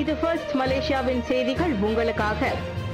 இது ஃபர்ஸ்ட் மலேசியாவின் செய்திகள் உங்களுக்காக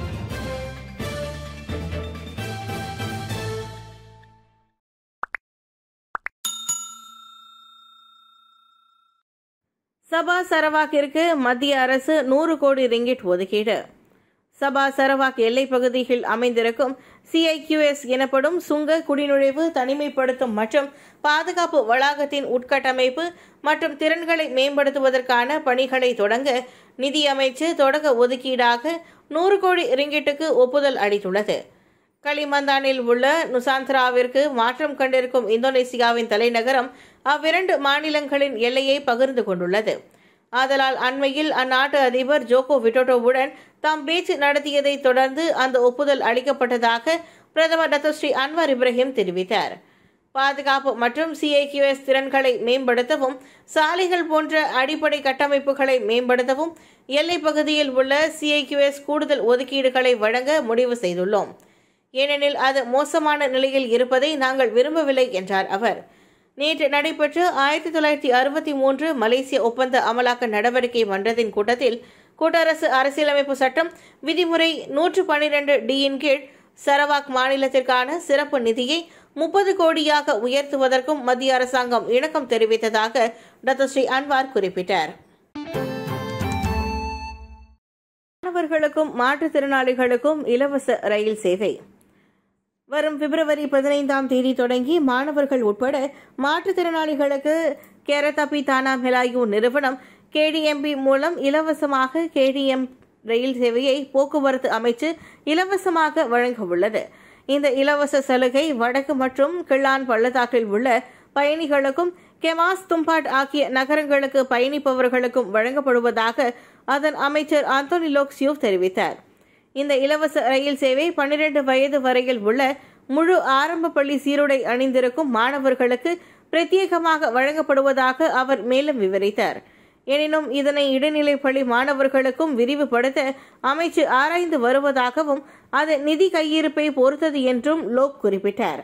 சபா சரவாக்கிற்கு மத்திய அரசு நூறு கோடி ரிங்கிட் ஒதுக்கீடு சபா சரவாக் எல்லைப் பகுதியில் அமைந்திருக்கும் சிஐக்யூஎஸ் எனப்படும் சுங்க குடிநுழைவு தனிமைப்படுத்தும் மற்றும் பாதுகாப்பு வளாகத்தின் உட்கட்டமைப்பு மற்றும் திறன்களை மேம்படுத்துவதற்கான பணிகளை தொடங்க நிதியமைச்சு தொடக்க ஒதுக்கீடாக நூறு கோடி ரிங்கிட்டுக்கு ஒப்புதல் அளித்துள்ளது களிமந்தானில் உள்ள நுசாந்திராவிற்கு மாற்றம் கண்டிருக்கும் இந்தோனேசியாவின் தலைநகரம் அவ்விரண்டு மாநிலங்களின் எல்லையை பகிர்ந்து கொண்டுள்ளது ஆதலால் அண்மையில் அந்நாட்டு அதிபர் ஜோகோ விடோடோவுடன் தாம் பேச்சு நடத்தியதை தொடர்ந்து அந்த ஒப்புதல் அளிக்கப்பட்டதாக பிரதமர் டத்தஸ்ரீ அன்வார் இப்ராஹிம் தெரிவித்தார் பாதுகாப்பு மற்றும் சிஐக்யூஎஸ் திறன்களை மேம்படுத்தவும் சாலைகள் போன்ற அடிப்படை கட்டமைப்புகளை மேம்படுத்தவும் எல்லைப் பகுதியில் உள்ள சிஐக்யூஎஸ் கூடுதல் ஒதுக்கீடுகளை வழங்க முடிவு செய்துள்ளோம் ஏனெனில் அது மோசமான நிலையில் இருப்பதை நாங்கள் விரும்பவில்லை என்றார் அவர் நேற்று நடைபெற்ற ஆயிரத்தி தொள்ளாயிரத்தி அறுபத்தி மூன்று மலேசிய ஒப்பந்த அமலாக்க நடவடிக்கை மன்றத்தின் கூட்டத்தில் கூட்டரசு அரசியலமைப்பு சட்டம் விதிமுறை நூற்று பனிரெண்டு டியின் கீழ் சரவாக் மாநிலத்திற்கான சிறப்பு நிதியை முப்பது கோடியாக உயர்த்துவதற்கும் மத்திய அரசாங்கம் இணக்கம் தெரிவித்ததாக டத்தஸ்ரீ அன்வார் குறிப்பிட்டார் மாணவர்களுக்கும் மாற்றுத்திறனாளிகளுக்கும் இலவச ரயில் சேவை வரும் பிப்ரவரி பதினைந்தாம் தேதி தொடங்கி மாணவர்கள் உட்பட மாற்றுத்திறனாளிகளுக்கு கேரதபி தானா மெலாயு நிறுவனம் கேடிஎம்பி மூலம் இலவசமாக கேடிஎம் ரயில் சேவையை போக்குவரத்து அமைச்சு இலவசமாக வழங்க உள்ளது இந்த இலவச சலுகை வடக்கு மற்றும் கிள்ளான் பள்ளத்தாக்கில் உள்ள பயணிகளுக்கும் கெமாஸ் தும்பாட் ஆகிய நகரங்களுக்கு பயணிப்பவர்களுக்கும் வழங்கப்படுவதாக அதன் அமைச்சர் ஆந்தோனி லோக்சியூ தெரிவித்தார் இந்த இலவச ரயில் சேவை பன்னிரண்டு வயது வரையில் உள்ள முழு ஆரம்ப பள்ளி சீருடை அணிந்திருக்கும் மாணவர்களுக்கு பிரத்யேகமாக வழங்கப்படுவதாக அவர் மேலும் விவரித்தார் எனினும் இதனை இடைநிலை பள்ளி மாணவர்களுக்கும் விரிவுபடுத்த அமைச்சு ஆராய்ந்து வருவதாகவும் அது நிதி கையிருப்பை பொறுத்தது என்றும் லோக் குறிப்பிட்டார்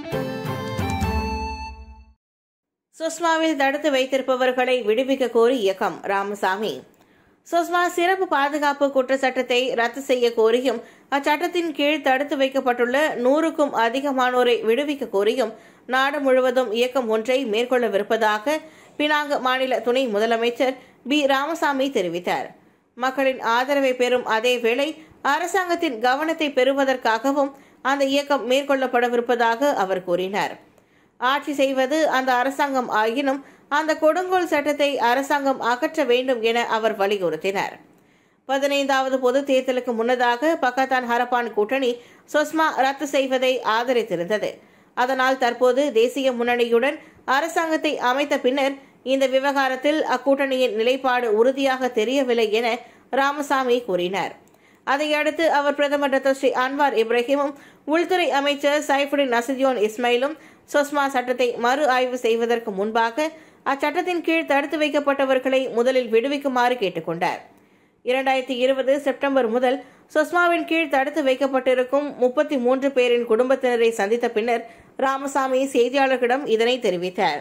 சுஷ்மாவில் தடுத்து வைத்திருப்பவர்களை விடுவிக்க கோரி இயக்கம் ராமசாமி சுஷ்மா சிறப்பு பாதுகாப்பு குற்ற சட்டத்தை ரத்து செய்ய கோரியும் அச்சட்டத்தின் கீழ் தடுத்து வைக்கப்பட்டுள்ள நூறுக்கும் அதிகமானோரை விடுவிக்க கோரியும் நாடு முழுவதும் இயக்கம் ஒன்றை மேற்கொள்ளவிருப்பதாக பினாங்க மாநில துணை முதலமைச்சர் பி ராமசாமி தெரிவித்தார் மக்களின் ஆதரவை பெறும் அதே வேளை அரசாங்கத்தின் கவனத்தை பெறுவதற்காகவும் அந்த இயக்கம் மேற்கொள்ளப்படவிருப்பதாக அவர் கூறினார் ஆட்சி செய்வது அந்த அரசாங்கம் ஆயினும் அந்த கொடுங்கோல் சட்டத்தை அரசாங்கம் அகற்ற வேண்டும் என அவர் வலியுறுத்தினார் பதினைந்தாவது பொது தேர்தலுக்கு முன்னதாக பக்கத்தான் ஹரப்பான் கூட்டணி சொஸ்மா ரத்து செய்வதை ஆதரித்திருந்தது அதனால் தற்போது தேசிய முன்னணியுடன் அரசாங்கத்தை அமைத்த பின்னர் இந்த விவகாரத்தில் அக்கூட்டணியின் நிலைப்பாடு உறுதியாக தெரியவில்லை என ராமசாமி கூறினார் அதையடுத்து அவர் பிரதமர் டத்தஸ்ரீ அன்வார் இப்ராஹிமும் உள்துறை அமைச்சர் சைஃபுடின் நசிதியோன் இஸ்மாயிலும் சொஸ்மா சட்டத்தை மறு ஆய்வு செய்வதற்கு முன்பாக அச்சட்டத்தின் கீழ் தடுத்து வைக்கப்பட்டவர்களை முதலில் விடுவிக்குமாறு கேட்டுக்கொண்டார் இரண்டாயிரத்தி இருபது செப்டம்பர் முதல் சொஸ்மாவின் கீழ் தடுத்து வைக்கப்பட்டிருக்கும் முப்பத்தி மூன்று பேரின் குடும்பத்தினரை சந்தித்த பின்னர் ராமசாமி செய்தியாளர்களிடம் இதனை தெரிவித்தார்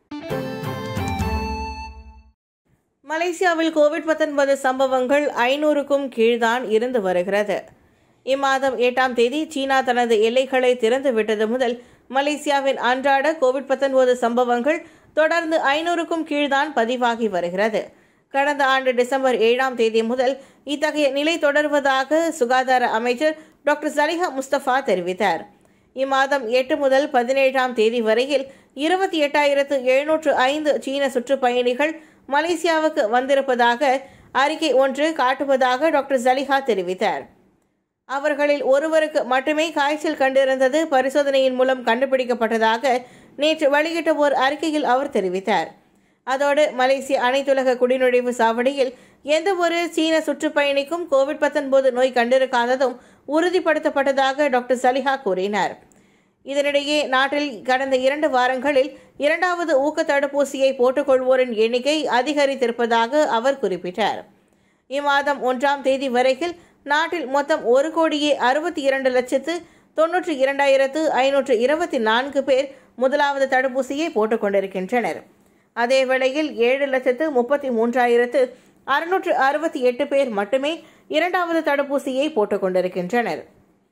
மலேசியாவில் கோவிட் பத்தொன்பது சம்பவங்கள் ஐநூறுக்கும் கீழ்தான் இருந்து வருகிறது இம்மாதம் எட்டாம் தேதி சீனா தனது எல்லைகளை திறந்து விட்டது முதல் மலேசியாவின் அன்றாட கோவிட் பத்தொன்பது சம்பவங்கள் தொடர்ந்து ஐநூறுக்கும் கீழ்தான் பதிவாகி வருகிறது கடந்த ஆண்டு டிசம்பர் ஏழாம் தேதி முதல் இத்தகைய நிலை தொடர்வதாக சுகாதார அமைச்சர் டாக்டர் சலிஹா முஸ்தபா தெரிவித்தார் இம்மாதம் எட்டு முதல் பதினேழாம் தேதி வரையில் இருபத்தி எட்டாயிரத்து எழுநூற்று ஐந்து சீன சுற்றுப்பயணிகள் மலேசியாவுக்கு வந்திருப்பதாக அறிக்கை ஒன்று காட்டுவதாக டாக்டர் ஜலிஹா தெரிவித்தார் அவர்களில் ஒருவருக்கு மட்டுமே காய்ச்சல் கண்டிருந்தது பரிசோதனையின் மூலம் கண்டுபிடிக்கப்பட்டதாக நேற்று வெளியிட்ட ஓர் அறிக்கையில் அவர் தெரிவித்தார் அதோடு மலேசிய அனைத்துலக குடிநுழைவு சாவடியில் எந்த ஒரு சீன சுற்றுப்பயணிக்கும் கோவிட் பத்தொன்பது நோய் கண்டிருக்காததும் உறுதிப்படுத்தப்பட்டதாக டாக்டர் சலிஹா கூறினார் இதனிடையே நாட்டில் கடந்த இரண்டு வாரங்களில் இரண்டாவது ஊக்க தடுப்பூசியை போட்டுக்கொள்வோரின் எண்ணிக்கை அதிகரித்திருப்பதாக அவர் குறிப்பிட்டார் இம்மாதம் ஒன்றாம் தேதி வரையில் நாட்டில் மொத்தம் ஒரு கோடியே அறுபத்தி இரண்டு லட்சத்து தொன்னூற்றி இரண்டாயிரத்து ஐநூற்று இருபத்தி நான்கு பேர் முதலாவது தடுப்பூசியை போட்டுக்கொண்டிருக்கின்றனர் அதே வேளையில் ஏழு லட்சத்து முப்பத்தி மூன்றாயிரத்து அறுநூற்று அறுபத்தி எட்டு பேர் மட்டுமே இரண்டாவது தடுப்பூசியை போட்டுக் கொண்டிருக்கின்றனர்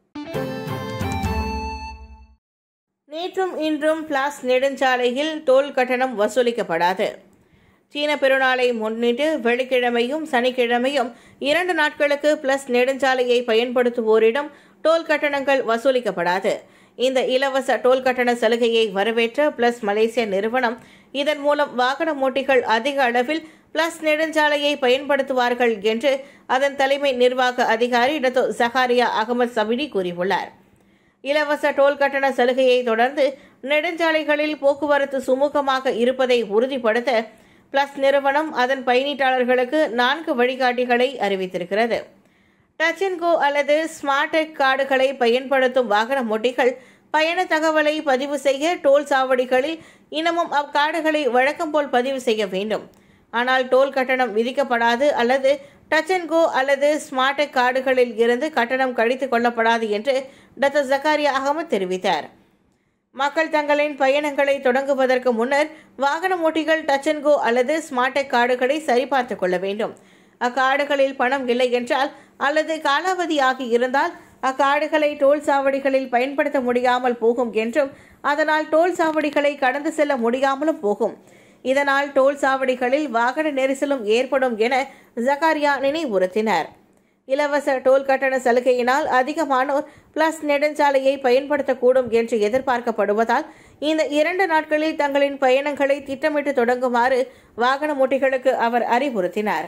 நேற்றும் இன்றும் பிளாஸ் நெடுஞ்சாலையில் டோல் கட்டணம் வசூலிக்கப்படாது சீன பெருநாளை முன்னிட்டு வெள்ளிக்கிழமையும் சனிக்கிழமையும் இரண்டு நாட்களுக்கு பிளஸ் நெடுஞ்சாலையை பயன்படுத்துவோரிடம் டோல் கட்டணங்கள் வசூலிக்கப்படாது இந்த இலவச டோல் கட்டண சலுகையை வரவேற்ற பிளஸ் மலேசிய நிறுவனம் இதன் மூலம் வாகன ஓட்டிகள் அதிக அளவில் பிளஸ் நெடுஞ்சாலையை பயன்படுத்துவார்கள் என்று அதன் தலைமை நிர்வாக அதிகாரி டத்தோ ஜஹாரியா அகமது சபிடி கூறியுள்ளார் இலவச டோல் கட்டண சலுகையை தொடர்ந்து நெடுஞ்சாலைகளில் போக்குவரத்து சுமூகமாக இருப்பதை உறுதிப்படுத்த பிளஸ் நிறுவனம் அதன் பயணீட்டாளர்களுக்கு நான்கு வழிகாட்டிகளை அறிவித்திருக்கிறது டச் அண்ட் கோ அல்லது ஸ்மார்ட் டெக் கார்டுகளை பயன்படுத்தும் வாகன ஓட்டிகள் பயண தகவலை பதிவு செய்ய டோல் சாவடிகளில் இன்னமும் அக்கார்டுகளை வழக்கம் போல் பதிவு செய்ய வேண்டும் ஆனால் டோல் கட்டணம் விதிக்கப்படாது அல்லது டச் அண்ட் கோ அல்லது ஸ்மார்ட் டெக் கார்டுகளில் இருந்து கட்டணம் கழித்து கொள்ளப்படாது என்று டாக்டர் ஜக்காரியா அகமது தெரிவித்தார் மக்கள் தங்களின் பயணங்களை தொடங்குவதற்கு முன்னர் வாகன ஓட்டிகள் டச் அண்ட் கோ அல்லது ஸ்மார்ட் டெக் கார்டுகளை சரிபார்த்து கொள்ள வேண்டும் அக்கார்டுகளில் பணம் இல்லை என்றால் அல்லது காலாவதியாகி இருந்தால் அக்கார்டுகளை டோல் சாவடிகளில் பயன்படுத்த முடியாமல் போகும் என்றும் அதனால் டோல் சாவடிகளை கடந்து செல்ல முடியாமலும் போகும் இதனால் டோல் சாவடிகளில் வாகன நெரிசலும் ஏற்படும் என ஜகாரியா நினைவுறுத்தினார் இலவச டோல் கட்டண சலுகையினால் அதிகமானோர் பிளஸ் நெடுஞ்சாலையை பயன்படுத்தக்கூடும் என்று எதிர்பார்க்கப்படுவதால் இந்த இரண்டு நாட்களில் தங்களின் பயணங்களை திட்டமிட்டு தொடங்குமாறு வாகன ஓட்டிகளுக்கு அவர் அறிவுறுத்தினார்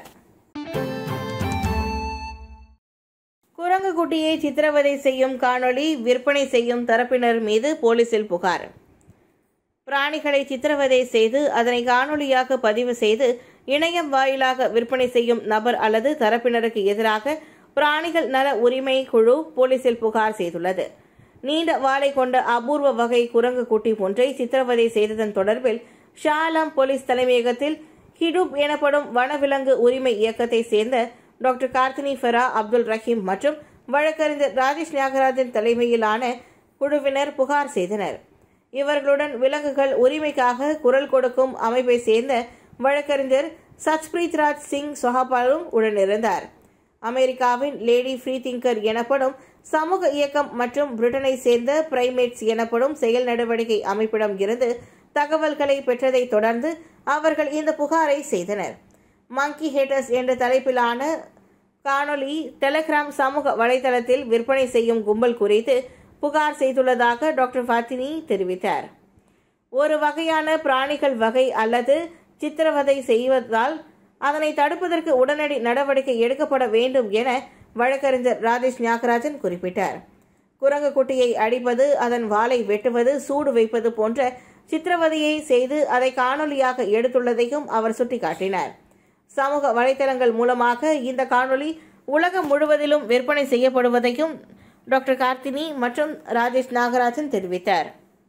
குரங்கு குட்டியை சித்திரவதை செய்யும் காணொளி விற்பனை செய்யும் தரப்பினர் மீது போலீசில் புகார் பிராணிகளை சித்திரவதை செய்து அதனை காணொளியாக பதிவு செய்து இணையம் வாயிலாக விற்பனை செய்யும் நபர் அல்லது தரப்பினருக்கு எதிராக பிராணிகள் நல உரிமை குழு போலீசில் புகார் செய்துள்ளது நீண்ட வாளை கொண்ட அபூர்வ வகை குரங்கு குட்டி ஒன்றை சித்திரவதை செய்ததன் தொடர்பில் ஷாலாம் போலீஸ் தலைமையகத்தில் ஹிடுப் எனப்படும் வனவிலங்கு உரிமை இயக்கத்தை சேர்ந்த டாக்டர் கார்த்தினி ஃபெரா அப்துல் ரஹீம் மற்றும் வழக்கறிஞர் ராஜேஷ் நாகராஜன் தலைமையிலான குழுவினர் புகார் செய்தனர் இவர்களுடன் விலங்குகள் உரிமைக்காக குரல் கொடுக்கும் அமைப்பை சேர்ந்த வழக்கறிஞர் சச்பிரீத் ராஜ் சிங் சொஹாபாலும் உடனிருந்தார் அமெரிக்காவின் லேடி ஃப்ரீ திங்கர் எனப்படும் சமூக இயக்கம் மற்றும் பிரிட்டனை சேர்ந்த பிரைமேட்ஸ் எனப்படும் செயல் நடவடிக்கை அமைப்பிடம் இருந்து தகவல்களை பெற்றதை தொடர்ந்து அவர்கள் இந்த புகாரை செய்தனர் மங்கி ஹேட்டர்ஸ் என்ற தலைப்பிலான காணொளி டெலிகிராம் சமூக வலைதளத்தில் விற்பனை செய்யும் கும்பல் குறித்து புகார் செய்துள்ளதாக டாக்டர் ஃபாத்தினி தெரிவித்தார் ஒரு வகையான பிராணிகள் வகை அல்லது சித்திரவதை செய்வதால் அதனை தடுப்பதற்கு உடனடி நடவடிக்கை எடுக்கப்பட வேண்டும் என வழக்கறிஞர் ராஜேஷ் ஞாகராஜன் குறிப்பிட்டார் குரங்கு குட்டியை அடிப்பது அதன் வாலை வெட்டுவது சூடு வைப்பது போன்ற சித்திரவதையை செய்து அதை காணொலியாக எடுத்துள்ளதையும் அவர் சுட்டிக்காட்டினார் சமூக வலைதளங்கள் மூலமாக இந்த காணொளி உலகம் முழுவதிலும் விற்பனை செய்யப்படுவதையும் டாக்டர் கார்த்தினி மற்றும் ராஜேஷ் நாகராஜன் தெரிவித்தார்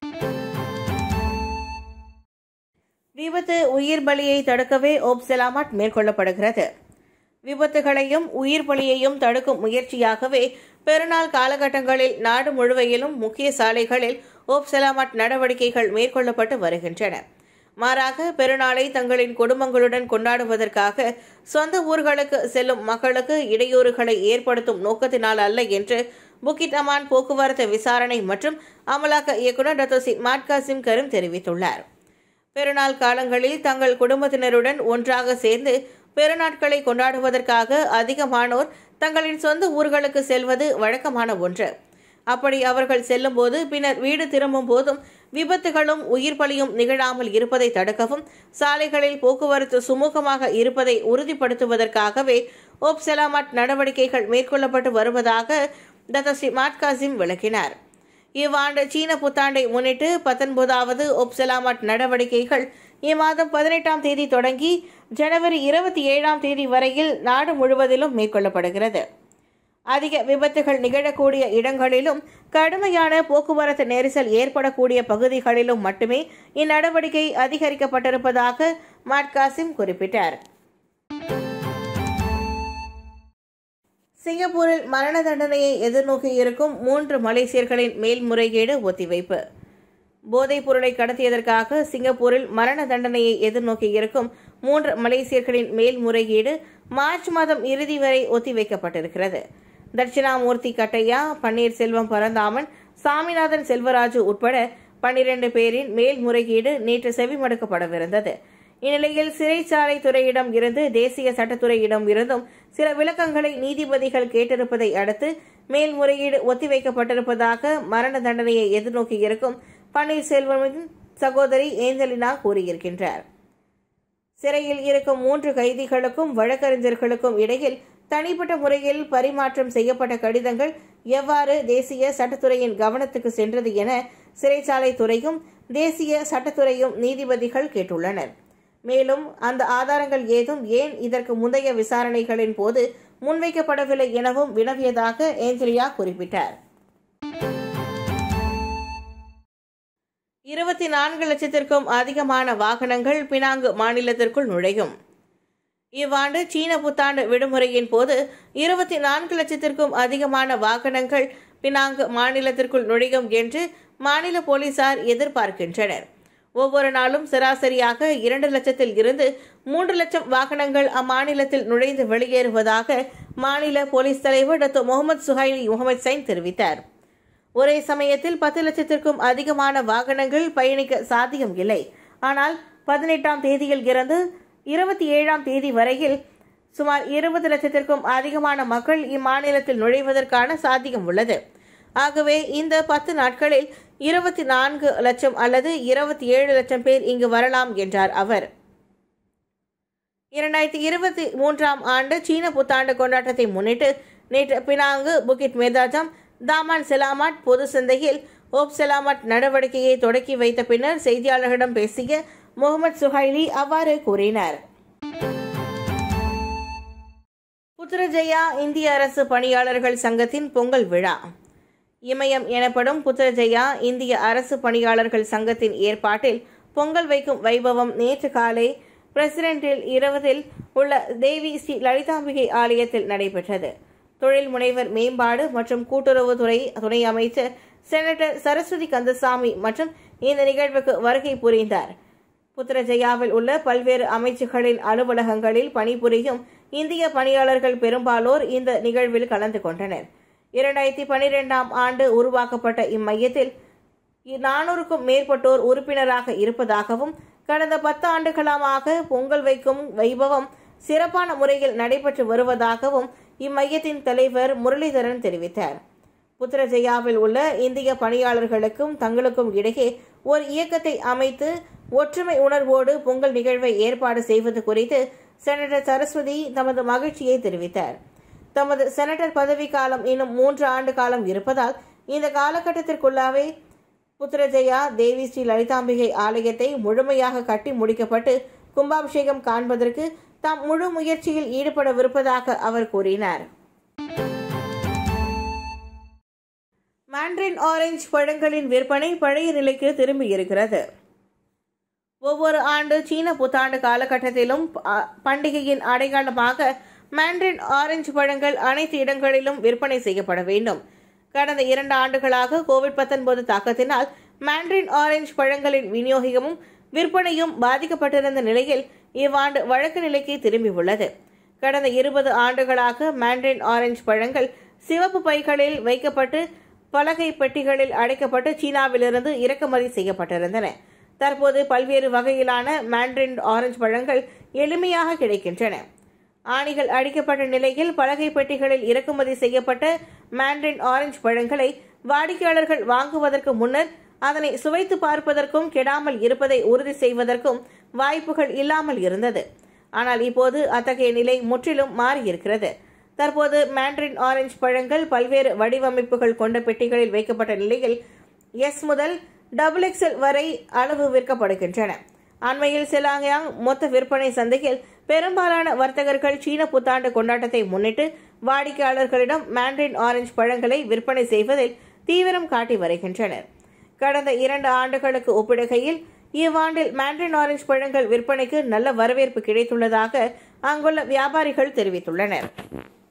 விபத்து உயிர் பலியை தடுக்கவே ஓப் செலாமாட் மேற்கொள்ளப்படுகிறது விபத்துகளையும் உயிர் பலியையும் தடுக்கும் முயற்சியாகவே பெருநாள் காலகட்டங்களில் நாடு முழுவதிலும் முக்கிய சாலைகளில் ஓப் செலாமாட் நடவடிக்கைகள் மேற்கொள்ளப்பட்டு வருகின்றன மாறாக பெருநாளை தங்களின் குடும்பங்களுடன் கொண்டாடுவதற்காக சொந்த ஊர்களுக்கு செல்லும் மக்களுக்கு இடையூறுகளை ஏற்படுத்தும் நோக்கத்தினால் அல்ல என்று புக்கிட் அமான் போக்குவரத்து விசாரணை மற்றும் அமலாக்க இயக்குநர் டத்தோசி மாட்காசிம் கரும் தெரிவித்துள்ளார் பெருநாள் காலங்களில் தங்கள் குடும்பத்தினருடன் ஒன்றாக சேர்ந்து பெருநாட்களை கொண்டாடுவதற்காக அதிகமானோர் தங்களின் சொந்த ஊர்களுக்கு செல்வது வழக்கமான ஒன்று அப்படி அவர்கள் செல்லும்போது பின்னர் வீடு திரும்பும் போதும் விபத்துகளும் உயிர் பலியும் நிகழாமல் இருப்பதை தடுக்கவும் சாலைகளில் போக்குவரத்து சுமூகமாக இருப்பதை உறுதிப்படுத்துவதற்காகவே ஓப் செலாமாட் நடவடிக்கைகள் மேற்கொள்ளப்பட்டு வருவதாக தத்தஸ்ரீ மாட்காசிம் விளக்கினார் இவ்வாண்டு சீன புத்தாண்டை முன்னிட்டு பத்தொன்பதாவது ஒப்சலாமட் நடவடிக்கைகள் இம்மாதம் பதினெட்டாம் தேதி தொடங்கி ஜனவரி இருபத்தி ஏழாம் தேதி வரையில் நாடு முழுவதிலும் மேற்கொள்ளப்படுகிறது அதிக விபத்துகள் நிகழக்கூடிய இடங்களிலும் கடுமையான போக்குவரத்து நெரிசல் ஏற்படக்கூடிய பகுதிகளிலும் மட்டுமே இந்நடவடிக்கை அதிகரிக்கப்பட்டிருப்பதாக மாட்காசிம் குறிப்பிட்டார் சிங்கப்பூரில் மரண தண்டனையை எதிர்நோக்கி இருக்கும் மூன்று மலேசியர்களின் மேல்முறையீடு ஒத்திவைப்பு போதைப் பொருளை கடத்தியதற்காக சிங்கப்பூரில் மரண தண்டனையை எதிர்நோக்கி இருக்கும் மூன்று மலேசியர்களின் மேல்முறையீடு மார்ச் மாதம் இறுதி வரை ஒத்திவைக்கப்பட்டிருக்கிறது தட்சிணாமூர்த்தி கட்டையா பன்னீர்செல்வம் பரந்தாமன் சாமிநாதன் செல்வராஜு உட்பட பன்னிரண்டு பேரின் மேல்முறையீடு நேற்று செவிமடுக்கப்படவிருந்தது இந்நிலையில் சிறைச்சாலை துறையிடம் இருந்து தேசிய சட்டத்துறையிடம் இருந்தும் சில விளக்கங்களை நீதிபதிகள் கேட்டிருப்பதை அடுத்து மேல்முறையீடு ஒத்திவைக்கப்பட்டிருப்பதாக மரண தண்டனையை எதிர்நோக்கி இருக்கும் பன்னீர்செல்வமின் சகோதரி ஏஞ்சலினா கூறியிருக்கின்றார் சிறையில் இருக்கும் மூன்று கைதிகளுக்கும் வழக்கறிஞர்களுக்கும் இடையில் தனிப்பட்ட முறையில் பரிமாற்றம் செய்யப்பட்ட கடிதங்கள் எவ்வாறு தேசிய சட்டத்துறையின் கவனத்துக்கு சென்றது என சிறைச்சாலை துறையும் தேசிய சட்டத்துறையும் நீதிபதிகள் கேட்டுள்ளனர் மேலும் அந்த ஆதாரங்கள் ஏதும் ஏன் இதற்கு முந்தைய விசாரணைகளின் போது முன்வைக்கப்படவில்லை எனவும் வினவியதாக ஏஞ்சலியா குறிப்பிட்டார் இருபத்தி நான்கு லட்சத்திற்கும் அதிகமான வாகனங்கள் பினாங்கு மாநிலத்திற்குள் நுழையும் இவ்வாண்டு சீன புத்தாண்டு விடுமுறையின் போது இருபத்தி நான்கு லட்சத்திற்கும் அதிகமான வாகனங்கள் பினாங்கு மாநிலத்திற்குள் நுழையும் என்று மாநில போலீசார் எதிர்பார்க்கின்றனர் ஒவ்வொரு நாளும் சராசரியாக இரண்டு லட்சத்தில் இருந்து மூன்று லட்சம் வாகனங்கள் அம்மாநிலத்தில் நுழைந்து வெளியேறுவதாக மாநில போலீஸ் தலைவர் டாக்டர் முகமது சுஹைலி முகமது சைன் தெரிவித்தார் ஒரே சமயத்தில் பத்து லட்சத்திற்கும் அதிகமான வாகனங்கள் பயணிக்க சாத்தியம் இல்லை ஆனால் பதினெட்டாம் தேதியில் இருந்து இருபத்தி ஏழாம் தேதி வரையில் சுமார் இருபது லட்சத்திற்கும் அதிகமான மக்கள் இம்மாநிலத்தில் நுழைவதற்கான சாத்தியம் உள்ளது ஆகவே இந்த பத்து நாட்களில் இருபத்தி நான்கு லட்சம் அல்லது இருபத்தி ஏழு லட்சம் பேர் இங்கு வரலாம் என்றார் அவர் இரண்டாயிரத்தி இருபத்தி மூன்றாம் ஆண்டு சீன புத்தாண்டு கொண்டாட்டத்தை முன்னிட்டு நேற்று பினாங்கு புகிட் மேதாஜம் தாமான் செலாமாட் பொது சந்தையில் ஓப் செலாமாட் நடவடிக்கையை தொடக்கி வைத்த பின்னர் செய்தியாளர்களிடம் பேசிய முகமது சுஹைலி அவ்வாறு கூறினார் புத்திரஜயா இந்திய அரசு பணியாளர்கள் சங்கத்தின் பொங்கல் விழா இமயம் எனப்படும் புத்திரஜயா இந்திய அரசு பணியாளர்கள் சங்கத்தின் ஏற்பாட்டில் பொங்கல் வைக்கும் வைபவம் நேற்று காலை பிரசிடென்டில் இருபதில் உள்ள தேவி ஸ்ரீ லலிதாம்பிகை ஆலயத்தில் நடைபெற்றது தொழில் முனைவர் மேம்பாடு மற்றும் கூட்டுறவுத்துறை துணை அமைச்சர் செனட்டர் சரஸ்வதி கந்தசாமி மற்றும் இந்த நிகழ்வுக்கு வருகை புரிந்தார் புத்திரஜயாவில் உள்ள பல்வேறு அமைச்சுகளின் அலுவலகங்களில் பணிபுரியும் இந்திய பணியாளர்கள் பெரும்பாலோர் இந்த நிகழ்வில் கலந்து கொண்டனர் இரண்டாயிரத்தி பனிரெண்டாம் ஆண்டு உருவாக்கப்பட்ட இம்மையத்தில் நானூறுக்கும் மேற்பட்டோர் உறுப்பினராக இருப்பதாகவும் கடந்த பத்து ஆண்டுகளமாக பொங்கல் வைக்கும் வைபவம் சிறப்பான முறையில் நடைபெற்று வருவதாகவும் இம்மையத்தின் தலைவர் முரளிதரன் தெரிவித்தார் புத்திரஜயாவில் உள்ள இந்திய பணியாளர்களுக்கும் தங்களுக்கும் இடையே ஒரு இயக்கத்தை அமைத்து ஒற்றுமை உணர்வோடு பொங்கல் நிகழ்வை ஏற்பாடு செய்வது குறித்து செனட்டர் சரஸ்வதி தமது மகிழ்ச்சியை தெரிவித்தார் தமது செனட்டர் பதவி காலம் இன்னும் மூன்று ஆண்டு காலம் இருப்பதால் இந்த காலகட்டத்திற்குள்ளாவே புத்திரஜயா தேவி ஸ்ரீ லலிதாம்பிகை ஆலயத்தை முழுமையாக கட்டி முடிக்கப்பட்டு கும்பாபிஷேகம் காண்பதற்கு தாம் முழு முயற்சியில் ஈடுபடவிருப்பதாக அவர் கூறினார் மாண்ட்ரின் ஆரஞ்சு பழங்களின் விற்பனை பழைய நிலைக்கு திரும்பியிருக்கிறது ஒவ்வொரு ஆண்டு சீன புத்தாண்டு காலகட்டத்திலும் ப- பண்டிகையின் அடையாளமாக மாண்ட்ரின் ஆரஞ்சு பழங்கள் அனைத்து இடங்களிலும் விற்பனை செய்யப்பட வேண்டும் கடந்த இரண்டு ஆண்டுகளாக கோவிட் 19 தாக்கத்தினால் மாண்ட்ரின் ஆரஞ்சு பழங்களின் விநியோகமும் விற்பனையும் பாதிக்கப்பட்டிருந்த நிலையில் இவ்வாண்டு வழக்கு நிலைக்கு திரும்பியுள்ளது கடந்த இருபது ஆண்டுகளாக மாண்ட்ரின் ஆரஞ்சு பழங்கள் சிவப்பு பைகளில் வைக்கப்பட்டு பலகை பெட்டிகளில் அடைக்கப்பட்டு சீனாவிலிருந்து இறக்குமதி செய்யப்பட்டிருந்தன தற்போது பல்வேறு வகையிலான மாண்ட்ரின் ஆரஞ்சு பழங்கள் எளிமையாக கிடைக்கின்றன ஆணிகள் அடிக்கப்பட்ட நிலையில் பலகை பெட்டிகளில் இறக்குமதி செய்யப்பட்ட மாண்ட்ரின் ஆரஞ்சு பழங்களை வாடிக்கையாளர்கள் வாங்குவதற்கு முன்னர் அதனை சுவைத்து பார்ப்பதற்கும் கெடாமல் இருப்பதை உறுதி செய்வதற்கும் வாய்ப்புகள் இல்லாமல் இருந்தது ஆனால் இப்போது அத்தகைய நிலை முற்றிலும் மாறியிருக்கிறது தற்போது மாண்ட்ரின் ஆரஞ்சு பழங்கள் பல்வேறு வடிவமைப்புகள் கொண்ட பெட்டிகளில் வைக்கப்பட்ட நிலையில் எஸ் முதல் டபுள் எக்ஸ்எல் வரை அளவு விற்கப்படுகின்றன அண்மையில் செலாங்கியாங் மொத்த விற்பனை சந்தையில் பெரும்பாலான வர்த்தகர்கள் சீன புத்தாண்டு கொண்டாட்டத்தை முன்னிட்டு வாடிக்கையாளர்களிடம் மாண்ட்ரின் ஆரஞ்சு பழங்களை விற்பனை செய்வதில் தீவிரம் காட்டி வருகின்றனர் கடந்த இரண்டு ஆண்டுகளுக்கு ஒப்பிடுகையில் இவ்வாண்டில் மாண்ட்ரின் ஆரஞ்சு பழங்கள் விற்பனைக்கு நல்ல வரவேற்பு கிடைத்துள்ளதாக அங்குள்ள வியாபாரிகள் தெரிவித்துள்ளனர்